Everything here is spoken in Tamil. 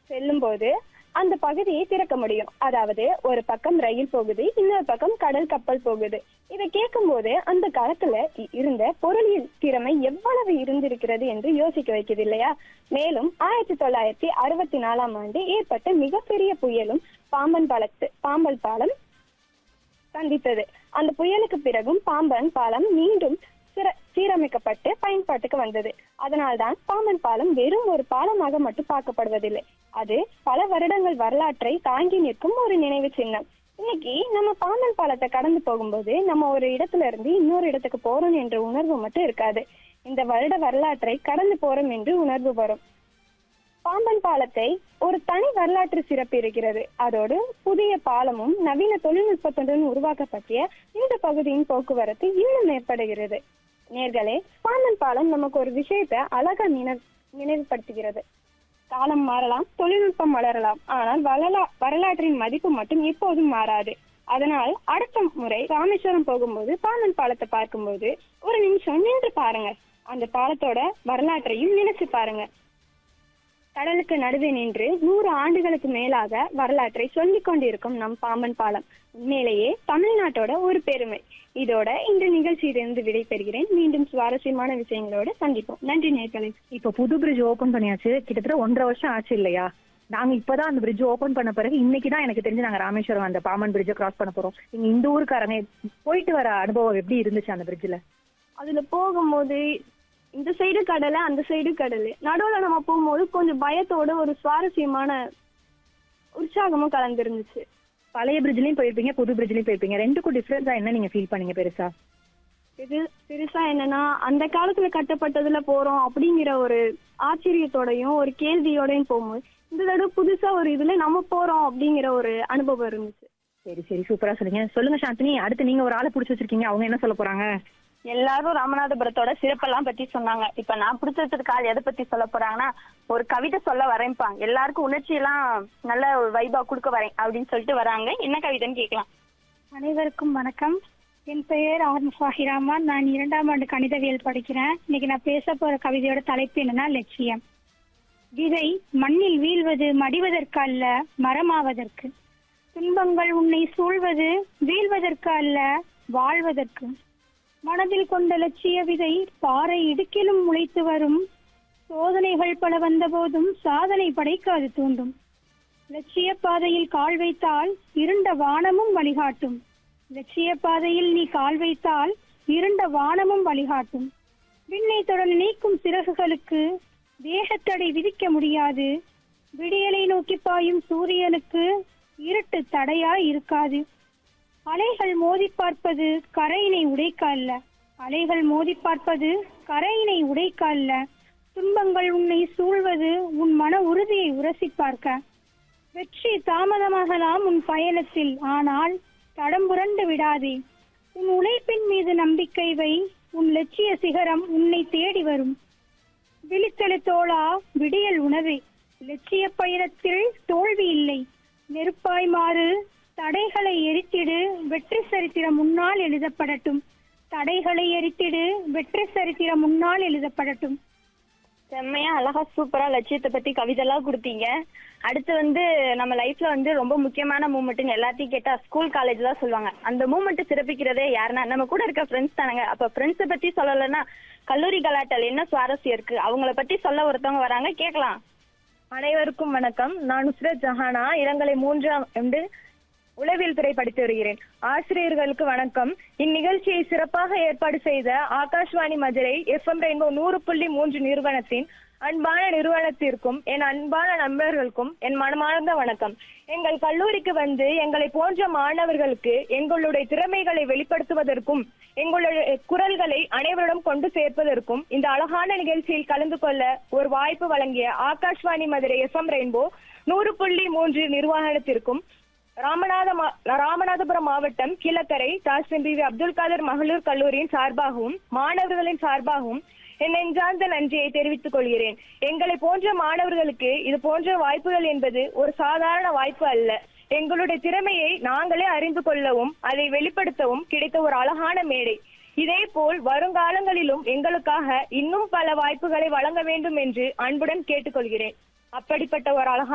செல்லும்போது அந்த பகுதியை திறக்க முடியும் அதாவது ஒரு பக்கம் ரயில் போகுது இன்னொரு பக்கம் கடல் கப்பல் போகுது இதை கேட்கும்போது அந்த காலத்துல இ- இருந்த பொருளியல் திறமை எவ்வளவு இருந்திருக்கிறது என்று யோசிக்க வைக்குது இல்லையா மேலும் ஆயிரத்தி தொள்ளாயிரத்தி அறுபத்தி நாலாம் ஆண்டு ஏற்பட்ட மிகப்பெரிய புயலும் பாம்பன் பாலத்து பாம்பன் பாலம் சந்தித்தது அந்த புயலுக்கு பிறகும் பாம்பன் பாலம் மீண்டும் சிற- சீரமைக்கப்பட்டு பயன்பாட்டுக்கு வந்தது அதனால்தான் பாம்பன் பாலம் வெறும் ஒரு பாலமாக மட்டும் பார்க்கப்படுவதில்லை அது பல வருடங்கள் வரலாற்றை தாங்கி நிற்கும் ஒரு நினைவு சின்னம் இன்னைக்கு நம்ம பாம்பன் பாலத்தை கடந்து போகும்போது நம்ம ஒரு இடத்துல இருந்து இன்னொரு இடத்துக்கு போறோம் என்ற உணர்வு மட்டும் இருக்காது இந்த வருட வரலாற்றை கடந்து போறோம் என்று உணர்வு வரும் பாம்பன் பாலத்தை ஒரு தனி வரலாற்று சிறப்பு இருக்கிறது அதோடு புதிய பாலமும் நவீன தொழில்நுட்பத்துடன் உருவாக்கப்பட்ட இந்த பகுதியின் போக்குவரத்து இன்னும் மேம்படுகிறது நேர்களே பாம்பன் பாலம் நமக்கு ஒரு விஷயத்தை அழகா நினைவு நினைவுபடுத்துகிறது காலம் மாறலாம் தொழில்நுட்பம் வளரலாம் ஆனால் வரலா வரலாற்றின் மதிப்பு மட்டும் எப்போதும் மாறாது அதனால் அடுத்த முறை ராமேஸ்வரம் போகும்போது பாம்பன் பாலத்தை பார்க்கும்போது ஒரு நிமிஷம் நின்று பாருங்க அந்த பாலத்தோட வரலாற்றையும் நினைச்சு பாருங்க கடலுக்கு நடுவே நின்று நூறு ஆண்டுகளுக்கு மேலாக வரலாற்றை சொல்லிக் கொண்டிருக்கும் நம் பாம்பன் பாலம் உண்மையிலேயே தமிழ்நாட்டோட ஒரு பெருமை இதோட இந்த நிகழ்ச்சியிலிருந்து விடைபெறுகிறேன் மீண்டும் சுவாரஸ்யமான விஷயங்களோட சந்திப்போம் நன்றி நேர்களை இப்ப புது பிரிட்ஜ் ஓபன் பண்ணியாச்சு கிட்டத்தட்ட ஒன்றரை வருஷம் ஆச்சு இல்லையா நாங்க இப்பதான் அந்த பிரிட்ஜ் ஓபன் பண்ண பிறகு இன்னைக்கு தான் எனக்கு தெரிஞ்சு நாங்க ராமேஸ்வரம் அந்த பாமன் பிரிட்ஜை கிராஸ் பண்ண போறோம் நீங்க இந்த ஊருக்காரங்க போயிட்டு வர அனுபவம் எப்படி இருந்துச்சு அந்த பிரிட்ஜ்ல அதுல போகும்போது இந்த சைடு கடலை அந்த சைடு கடல் நடுவுல நம்ம போகும்போது கொஞ்சம் பயத்தோட ஒரு சுவாரஸ்யமான உற்சாகமும் கலந்துருந்துச்சு பழைய பிரிட்ஜ்லயும் போயிருப்பீங்க புது பிரிட்ஜ்லயும் போயிருப்பீங்க ரெண்டுக்கும் டிஃபரன்ஸா என்ன நீங்க ஃபீல் பண்ணீங்க பெருசா இது பெருசா என்னன்னா அந்த காலத்துல கட்டப்பட்டதுல போறோம் அப்படிங்கிற ஒரு ஆச்சரியத்தோடையும் ஒரு கேள்வியோடையும் போகும்போது இந்த தடவை புதுசா ஒரு இதுல நம்ம போறோம் அப்படிங்கிற ஒரு அனுபவம் இருந்துச்சு சரி சரி சூப்பரா சொன்னீங்க சொல்லுங்க சாந்தினி அடுத்து நீங்க ஒரு ஆளை புடிச்சு வச்சிருக்கீங்க அவங்க என்ன சொல்ல போறாங்க எல்லாரும் ராமநாதபுரத்தோட சிறப்பெல்லாம் பத்தி சொன்னாங்க இப்ப நான் பிடிச்ச வச்சிருக்க ஆள் எதை பத்தி சொல்ல போறாங்கன்னா ஒரு கவிதை சொல்ல வரேன்ப்பா எல்லாருக்கும் உணர்ச்சி எல்லாம் நல்ல ஒரு வைபா கொடுக்க வரேன் அப்படின்னு சொல்லிட்டு வராங்க என்ன கவிதைன்னு கேட்கலாம் அனைவருக்கும் வணக்கம் என் பெயர் ஆர் முஃபாஹிராமா நான் இரண்டாம் ஆண்டு கணிதவியல் படிக்கிறேன் இன்னைக்கு நான் பேச போற கவிதையோட தலைப்பு என்னன்னா லட்சியம் விதை மண்ணில் வீழ்வது மடிவதற்கு அல்ல மரமாவதற்கு துன்பங்கள் உன்னை சூழ்வது வீழ்வதற்கு அல்ல வாழ்வதற்கு மனதில் கொண்ட லட்சிய விதை பாறை இடுக்கிலும் முளைத்து வரும் சோதனைகள் பல வந்தபோதும் சாதனை படைக்க அது தூண்டும் லட்சிய பாதையில் கால் வைத்தால் இருண்ட வானமும் வழிகாட்டும் லட்சிய பாதையில் நீ கால் வைத்தால் இருண்ட வானமும் வழிகாட்டும் விண்ணை தொடர் நீக்கும் சிறகுகளுக்கு தேகத்தடை விதிக்க முடியாது விடியலை நோக்கி பாயும் சூரியனுக்கு இருட்டு தடையாய் இருக்காது அலைகள் மோதி பார்ப்பது கரையினை உடைக்க அல்ல அலைகள் மோதி பார்ப்பது கரையினை உடைக்க அல்ல துன்பங்கள் உன்னை சூழ்வது உன் மன உறுதியை உரசி பார்க்க வெற்றி தாமதமாகலாம் உன் பயணத்தில் ஆனால் தடம் புரண்டு விடாதே உன் உழைப்பின் மீது நம்பிக்கை வை உன் லட்சிய சிகரம் உன்னை தேடி வரும் விழித்தெழு தோழா விடியல் உணவே லட்சிய பயணத்தில் தோல்வி இல்லை நெருப்பாய் மாறு தடைகளை எரித்திடு வெற்றி சரித்திரம் முன்னால் எழுதப்படட்டும் தடைகளை எரித்திடு வெற்றி சரித்திரம் முன்னால் எழுதப்படட்டும் செம்மையா அழகா சூப்பரா லட்சியத்தை பத்தி கவிதை எல்லாம் கொடுத்தீங்க அடுத்து வந்து நம்ம லைஃப்ல வந்து ரொம்ப முக்கியமான மூமெண்ட் எல்லாத்தையும் கேட்டா ஸ்கூல் காலேஜ் தான் சொல்லுவாங்க அந்த மூமெண்ட் சிறப்பிக்கிறதே யாருன்னா நம்ம கூட இருக்க ஃப்ரெண்ட்ஸ் தானங்க அப்ப ஃப்ரெண்ட்ஸை பத்தி சொல்லலைன்னா கல்லூரி கலாட்டால் என்ன சுவாரஸ்யம் இருக்கு அவங்கள பத்தி சொல்ல ஒருத்தவங்க வராங்க கேட்கலாம் அனைவருக்கும் வணக்கம் நான் நுஸ்ரத் ஜஹானா இளங்கலை மூன்றாம் ஆண்டு உளவியல் துறை படித்து வருகிறேன் ஆசிரியர்களுக்கு வணக்கம் இந்நிகழ்ச்சியை சிறப்பாக ஏற்பாடு செய்த ஆகாஷ்வாணி மதுரை எஃப்எம் ரெயின்போ நூறு புள்ளி மூன்று நிறுவனத்தின் அன்பான நிறுவனத்திற்கும் என் அன்பான நண்பர்களுக்கும் என் மனமார்ந்த வணக்கம் எங்கள் கல்லூரிக்கு வந்து எங்களை போன்ற மாணவர்களுக்கு எங்களுடைய திறமைகளை வெளிப்படுத்துவதற்கும் எங்களுடைய குரல்களை அனைவரிடம் கொண்டு சேர்ப்பதற்கும் இந்த அழகான நிகழ்ச்சியில் கலந்து கொள்ள ஒரு வாய்ப்பு வழங்கிய ஆகாஷ்வாணி மதுரை எஃப்எம் ரெயின்போ நூறு புள்ளி மூன்று நிர்வாகத்திற்கும் ராமநாத மா- ராமநாதபுரம் மாவட்டம் கீழக்கரை தாசிம் பிவி அப்துல் காதர் மகளிர் கல்லூரியின் சார்பாகவும் மாணவர்களின் சார்பாகவும் என் நெஞ்சார்ந்த நன்றியை தெரிவித்துக் கொள்கிறேன் எங்களை போன்ற மாணவர்களுக்கு இது போன்ற வாய்ப்புகள் என்பது ஒரு சாதாரண வாய்ப்பு அல்ல எங்களுடைய திறமையை நாங்களே அறிந்து கொள்ளவும் அதை வெளிப்படுத்தவும் கிடைத்த ஒரு அழகான மேடை இதேபோல் வருங்காலங்களிலும் எங்களுக்காக இன்னும் பல வாய்ப்புகளை வழங்க வேண்டும் என்று அன்புடன் கேட்டுக்கொள்கிறேன் அப்படிப்பட்ட ஒரு அழகான